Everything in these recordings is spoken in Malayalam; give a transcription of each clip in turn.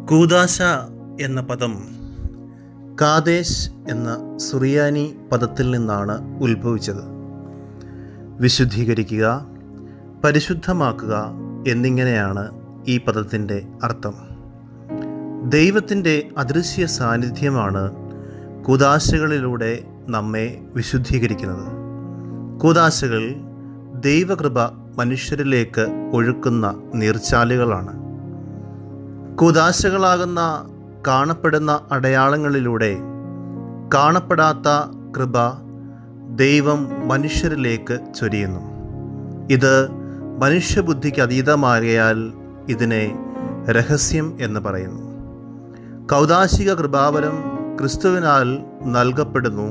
കൂദാശ എന്ന പദം കാദേശ് എന്ന സുറിയാനി പദത്തിൽ നിന്നാണ് ഉത്ഭവിച്ചത് വിശുദ്ധീകരിക്കുക പരിശുദ്ധമാക്കുക എന്നിങ്ങനെയാണ് ഈ പദത്തിൻ്റെ അർത്ഥം ദൈവത്തിൻ്റെ അദൃശ്യ സാന്നിധ്യമാണ് കൂദാശകളിലൂടെ നമ്മെ വിശുദ്ധീകരിക്കുന്നത് കൂദാശകൾ ദൈവകൃപ മനുഷ്യരിലേക്ക് ഒഴുക്കുന്ന നീർച്ചാലുകളാണ് കൂദാശകളാകുന്ന കാണപ്പെടുന്ന അടയാളങ്ങളിലൂടെ കാണപ്പെടാത്ത കൃപ ദൈവം മനുഷ്യരിലേക്ക് ചൊരിയുന്നു ഇത് മനുഷ്യബുദ്ധിക്ക് അതീതമാകയാൽ ഇതിനെ രഹസ്യം എന്ന് പറയുന്നു കൗദാശിക കൃപാവരം ക്രിസ്തുവിനാൽ നൽകപ്പെടുന്നു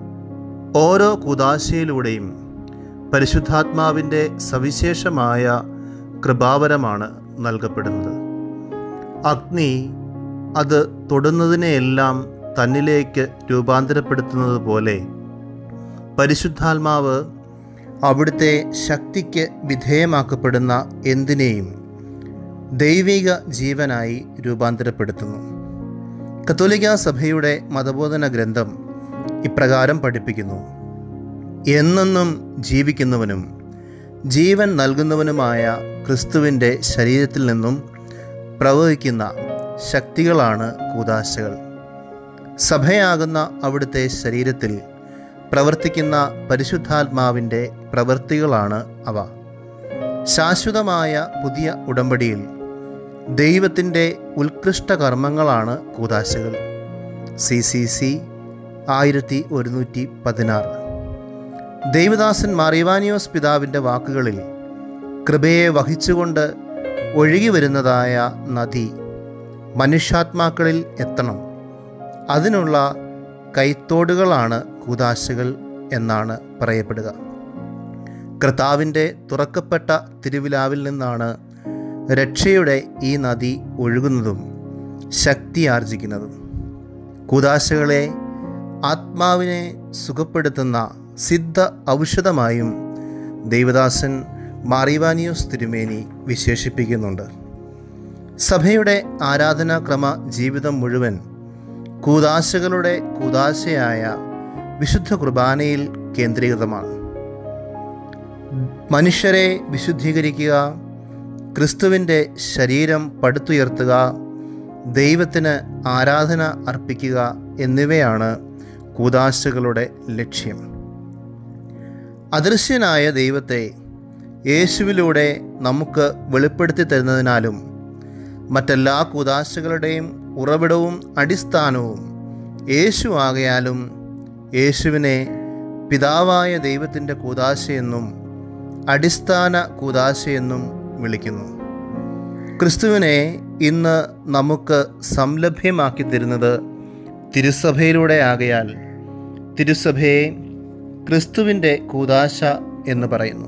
ഓരോ കുദാശയിലൂടെയും പരിശുദ്ധാത്മാവിൻ്റെ സവിശേഷമായ കൃപാവരമാണ് നൽകപ്പെടുന്നത് അഗ്നി അത് തൊടുന്നതിനെയെല്ലാം തന്നിലേക്ക് രൂപാന്തരപ്പെടുത്തുന്നത് പോലെ പരിശുദ്ധാത്മാവ് അവിടുത്തെ ശക്തിക്ക് വിധേയമാക്കപ്പെടുന്ന എന്തിനേയും ദൈവിക ജീവനായി രൂപാന്തരപ്പെടുത്തുന്നു കത്തോലിക്ക സഭയുടെ മതബോധന ഗ്രന്ഥം ഇപ്രകാരം പഠിപ്പിക്കുന്നു എന്നെന്നും ജീവിക്കുന്നവനും ജീവൻ നൽകുന്നവനുമായ ക്രിസ്തുവിൻ്റെ ശരീരത്തിൽ നിന്നും പ്രവഹിക്കുന്ന ശക്തികളാണ് കൂതാശകൾ സഭയാകുന്ന അവിടുത്തെ ശരീരത്തിൽ പ്രവർത്തിക്കുന്ന പരിശുദ്ധാത്മാവിൻ്റെ പ്രവൃത്തികളാണ് അവ ശാശ്വതമായ പുതിയ ഉടമ്പടിയിൽ ദൈവത്തിൻ്റെ ഉത്കൃഷ്ട കർമ്മങ്ങളാണ് കൂതാശകൾ സി സി സി ആയിരത്തി ഒരുന്നൂറ്റി പതിനാറ് ദൈവദാസൻ മാറിവാനിയോസ് പിതാവിൻ്റെ വാക്കുകളിൽ കൃപയെ വഹിച്ചുകൊണ്ട് ഒഴുകി വരുന്നതായ നദി മനുഷ്യാത്മാക്കളിൽ എത്തണം അതിനുള്ള കൈത്തോടുകളാണ് കൂതാശകൾ എന്നാണ് പറയപ്പെടുക കർത്താവിൻ്റെ തുറക്കപ്പെട്ട തിരുവിലാവിൽ നിന്നാണ് രക്ഷയുടെ ഈ നദി ഒഴുകുന്നതും ശക്തി ആർജിക്കുന്നതും കൂതാശകളെ ആത്മാവിനെ സുഖപ്പെടുത്തുന്ന സിദ്ധ ഔഷധമായും ദൈവദാസൻ മാറിവാനിയോസ് തിരുമേനി വിശേഷിപ്പിക്കുന്നുണ്ട് സഭയുടെ ആരാധനാക്രമ ജീവിതം മുഴുവൻ കൂതാശകളുടെ കൂതാശയായ വിശുദ്ധ കുർബാനയിൽ കേന്ദ്രീകൃതമാണ് മനുഷ്യരെ വിശുദ്ധീകരിക്കുക ക്രിസ്തുവിൻ്റെ ശരീരം പടുത്തുയർത്തുക ദൈവത്തിന് ആരാധന അർപ്പിക്കുക എന്നിവയാണ് കൂതാശകളുടെ ലക്ഷ്യം അദൃശ്യനായ ദൈവത്തെ യേശുവിലൂടെ നമുക്ക് വെളിപ്പെടുത്തി തരുന്നതിനാലും മറ്റെല്ലാ കൂതാശകളുടെയും ഉറവിടവും അടിസ്ഥാനവും യേശു ആകയാലും യേശുവിനെ പിതാവായ ദൈവത്തിൻ്റെ കൂതാശയെന്നും അടിസ്ഥാന കൂതാശയെന്നും വിളിക്കുന്നു ക്രിസ്തുവിനെ ഇന്ന് നമുക്ക് സംലഭ്യമാക്കി തരുന്നത് തിരുസഭയിലൂടെ ആകയാൽ തിരുസഭയെ ക്രിസ്തുവിൻ്റെ കൂതാശ എന്ന് പറയുന്നു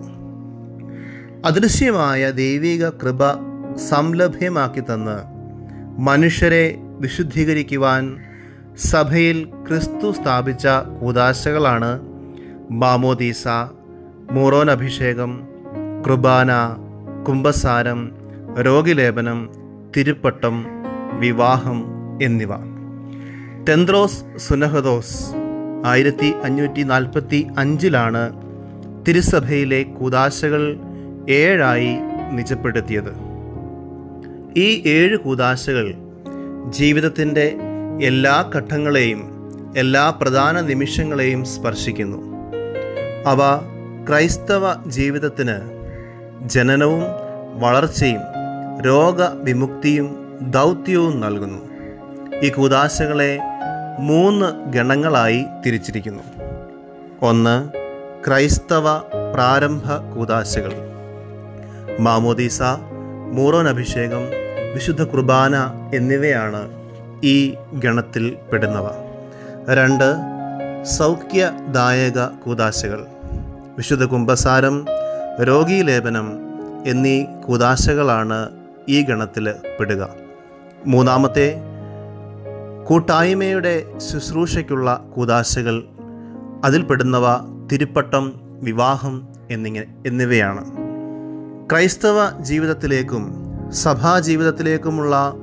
അദൃശ്യമായ ദൈവിക കൃപ സംലഭ്യമാക്കി തന്ന് മനുഷ്യരെ വിശുദ്ധീകരിക്കുവാൻ സഭയിൽ ക്രിസ്തു സ്ഥാപിച്ച കൂതാശകളാണ് മാമോദീസ മൂറോൻ അഭിഷേകം കൃപാന കുംഭസാരം രോഗിലേപനം തിരുപ്പട്ടം വിവാഹം എന്നിവ ടെന്ത്രോസ് സുനഹദോസ് ആയിരത്തി അഞ്ഞൂറ്റി നാൽപ്പത്തി അഞ്ചിലാണ് തിരുസഭയിലെ കൂതാശകൾ ഏഴായി നിജപ്പെടുത്തിയത് ഈ ഏഴ് കൂതാശകൾ ജീവിതത്തിൻ്റെ എല്ലാ ഘട്ടങ്ങളെയും എല്ലാ പ്രധാന നിമിഷങ്ങളെയും സ്പർശിക്കുന്നു അവ ക്രൈസ്തവ ജീവിതത്തിന് ജനനവും വളർച്ചയും രോഗവിമുക്തിയും ദൗത്യവും നൽകുന്നു ഈ കൂതാശകളെ മൂന്ന് ഗണങ്ങളായി തിരിച്ചിരിക്കുന്നു ഒന്ന് ക്രൈസ്തവ പ്രാരംഭ കൂതാശകൾ മാമോദീസ മൂറോൻ അഭിഷേകം വിശുദ്ധ കുർബാന എന്നിവയാണ് ഈ ഗണത്തിൽ പെടുന്നവ രണ്ട് സൗഖ്യദായക കൂതാശകൾ വിശുദ്ധ കുംഭസാരം രോഗീലേപനം എന്നീ കൂതാശകളാണ് ഈ ഗണത്തിൽ പെടുക മൂന്നാമത്തെ കൂട്ടായ്മയുടെ ശുശ്രൂഷയ്ക്കുള്ള കൂതാശകൾ അതിൽപ്പെടുന്നവ തിരുപ്പട്ടം വിവാഹം എന്നിങ്ങനെ എന്നിവയാണ് ക്രൈസ്തവ ജീവിതത്തിലേക്കും സഭാ ജീവിതത്തിലേക്കുമുള്ള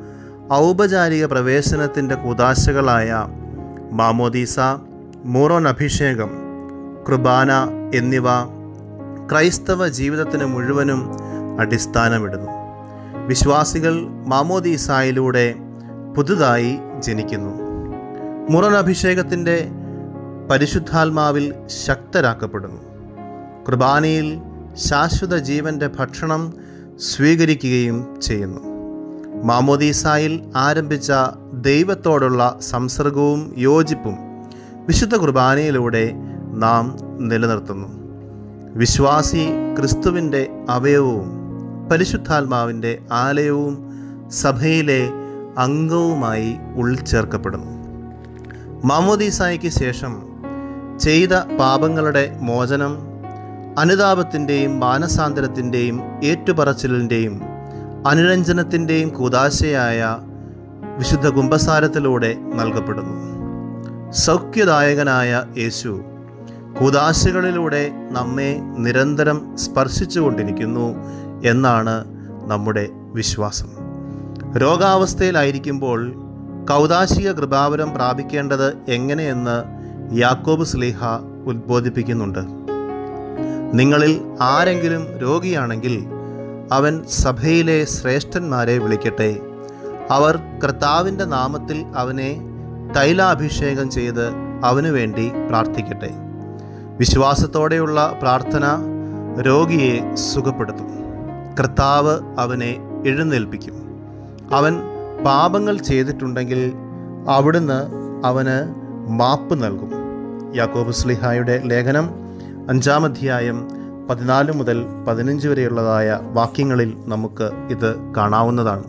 ഔപചാരിക പ്രവേശനത്തിൻ്റെ കൂതാശകളായ മാമോദീസ മൂറോൻ അഭിഷേകം കുർബാന എന്നിവ ക്രൈസ്തവ ജീവിതത്തിന് മുഴുവനും അടിസ്ഥാനമിടുന്നു വിശ്വാസികൾ മാമോദീസായിലൂടെ പുതുതായി ജനിക്കുന്നു മുറൻ അഭിഷേകത്തിൻ്റെ പരിശുദ്ധാത്മാവിൽ ശക്തരാക്കപ്പെടുന്നു കുർബാനയിൽ ശാശ്വത ജീവൻ്റെ ഭക്ഷണം സ്വീകരിക്കുകയും ചെയ്യുന്നു മാമോദീസായിൽ ആരംഭിച്ച ദൈവത്തോടുള്ള സംസർഗവും യോജിപ്പും വിശുദ്ധ കുർബാനയിലൂടെ നാം നിലനിർത്തുന്നു വിശ്വാസി ക്രിസ്തുവിൻ്റെ അവയവവും പരിശുദ്ധാത്മാവിൻ്റെ ആലയവും സഭയിലെ അംഗവുമായി ഉൾച്ചേർക്കപ്പെടുന്നു മാമോദീസായ്ക്ക് ശേഷം ചെയ്ത പാപങ്ങളുടെ മോചനം അനുതാപത്തിൻ്റെയും മാനസാന്തരത്തിൻ്റെയും ഏറ്റുപറച്ചിലിൻ്റെയും അനുരഞ്ജനത്തിൻ്റെയും കൂതാശയായ വിശുദ്ധ കുംഭസാരത്തിലൂടെ നൽകപ്പെടുന്നു സൗഖ്യദായകനായ യേശു കൂതാശകളിലൂടെ നമ്മെ നിരന്തരം സ്പർശിച്ചുകൊണ്ടിരിക്കുന്നു എന്നാണ് നമ്മുടെ വിശ്വാസം രോഗാവസ്ഥയിലായിരിക്കുമ്പോൾ കൗതാശിക കൃപാവരം പ്രാപിക്കേണ്ടത് എങ്ങനെയെന്ന് യാക്കോബ് സ്ലീഹ ഉദ്ബോധിപ്പിക്കുന്നുണ്ട് നിങ്ങളിൽ ആരെങ്കിലും രോഗിയാണെങ്കിൽ അവൻ സഭയിലെ ശ്രേഷ്ഠന്മാരെ വിളിക്കട്ടെ അവർ കർത്താവിൻ്റെ നാമത്തിൽ അവനെ തൈലാഭിഷേകം ചെയ്ത് അവനു വേണ്ടി പ്രാർത്ഥിക്കട്ടെ വിശ്വാസത്തോടെയുള്ള പ്രാർത്ഥന രോഗിയെ സുഖപ്പെടുത്തും കർത്താവ് അവനെ എഴുന്നേൽപ്പിക്കും അവൻ പാപങ്ങൾ ചെയ്തിട്ടുണ്ടെങ്കിൽ അവിടുന്ന് അവന് മാപ്പ് നൽകും യാക്കോബ് സ്ലിഹായുടെ ലേഖനം അഞ്ചാം അധ്യായം പതിനാല് മുതൽ പതിനഞ്ച് വരെയുള്ളതായ വാക്യങ്ങളിൽ നമുക്ക് ഇത് കാണാവുന്നതാണ്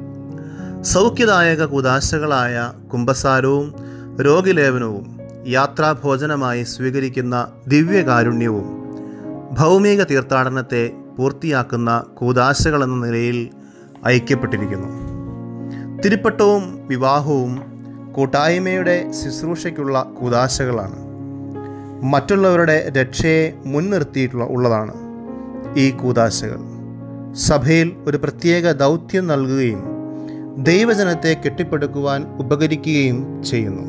സൗഖ്യദായക കുദാശകളായ കുംഭസാരവും രോഗിലേപനവും യാത്രാഭോജനമായി സ്വീകരിക്കുന്ന ദിവ്യകാരുണ്യവും ഭൗമിക തീർത്ഥാടനത്തെ പൂർത്തിയാക്കുന്ന കൂതാശകളെന്ന നിലയിൽ ഐക്യപ്പെട്ടിരിക്കുന്നു തിരുപ്പട്ടവും വിവാഹവും കൂട്ടായ്മയുടെ ശുശ്രൂഷയ്ക്കുള്ള കൂതാശകളാണ് മറ്റുള്ളവരുടെ രക്ഷയെ മുൻനിർത്തിയിട്ടുള്ള ഉള്ളതാണ് ഈ കൂതാശകൾ സഭയിൽ ഒരു പ്രത്യേക ദൗത്യം നൽകുകയും ദൈവജനത്തെ കെട്ടിപ്പടുക്കുവാൻ ഉപകരിക്കുകയും ചെയ്യുന്നു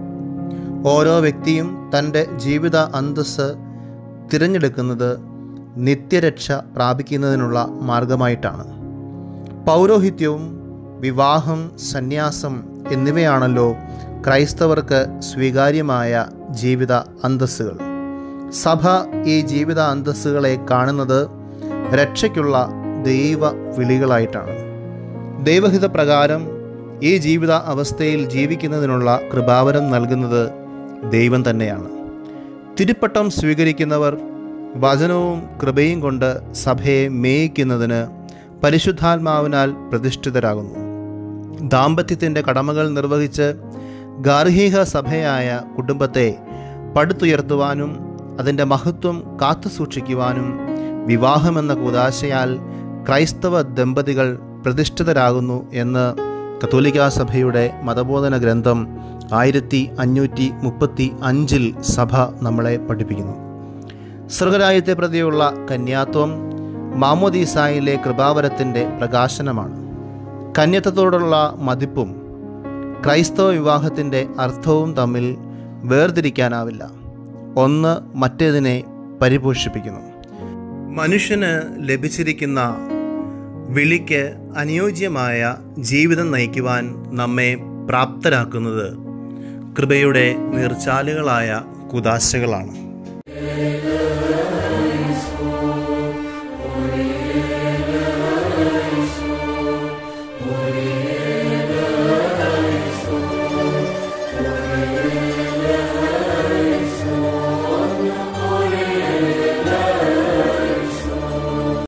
ഓരോ വ്യക്തിയും തൻ്റെ ജീവിത അന്തസ്സ് തിരഞ്ഞെടുക്കുന്നത് നിത്യരക്ഷ പ്രാപിക്കുന്നതിനുള്ള മാർഗമായിട്ടാണ് പൗരോഹിത്യവും വിവാഹം സന്യാസം എന്നിവയാണല്ലോ ക്രൈസ്തവർക്ക് സ്വീകാര്യമായ ജീവിത അന്തസ്സുകൾ സഭ ഈ ജീവിത അന്തസ്സുകളെ കാണുന്നത് രക്ഷയ്ക്കുള്ള ദൈവ വിളികളായിട്ടാണ് ദൈവഹിത പ്രകാരം ഈ ജീവിത അവസ്ഥയിൽ ജീവിക്കുന്നതിനുള്ള കൃപാവരം നൽകുന്നത് ദൈവം തന്നെയാണ് തിരുപ്പട്ടം സ്വീകരിക്കുന്നവർ വചനവും കൃപയും കൊണ്ട് സഭയെ മേയിക്കുന്നതിന് പരിശുദ്ധാത്മാവിനാൽ പ്രതിഷ്ഠിതരാകുന്നു ദാമ്പത്യത്തിൻ്റെ കടമകൾ നിർവഹിച്ച് ഗാർഹിക സഭയായ കുടുംബത്തെ പടുത്തുയർത്തുവാനും അതിൻ്റെ മഹത്വം കാത്തുസൂക്ഷിക്കുവാനും വിവാഹമെന്ന കൂതാശയാൽ ക്രൈസ്തവ ദമ്പതികൾ പ്രതിഷ്ഠിതരാകുന്നു എന്ന് കത്തോലിക്കാ സഭയുടെ മതബോധന ഗ്രന്ഥം ആയിരത്തി അഞ്ഞൂറ്റി മുപ്പത്തി അഞ്ചിൽ സഭ നമ്മളെ പഠിപ്പിക്കുന്നു സ്വർഗരാജ്യത്തെ പ്രതിയുള്ള കന്യാത്വം മാമോദീസായിലെ കൃപാവരത്തിൻ്റെ പ്രകാശനമാണ് കന്യത്വത്തോടുള്ള മതിപ്പും ക്രൈസ്തവ വിവാഹത്തിൻ്റെ അർത്ഥവും തമ്മിൽ വേർതിരിക്കാനാവില്ല ഒന്ന് മറ്റേതിനെ പരിപോഷിപ്പിക്കുന്നു മനുഷ്യന് ലഭിച്ചിരിക്കുന്ന വിളിക്ക് അനുയോജ്യമായ ജീവിതം നയിക്കുവാൻ നമ്മെ പ്രാപ്തരാക്കുന്നത് കൃപയുടെ നീർച്ചാലുകളായ കുതാശകളാണ്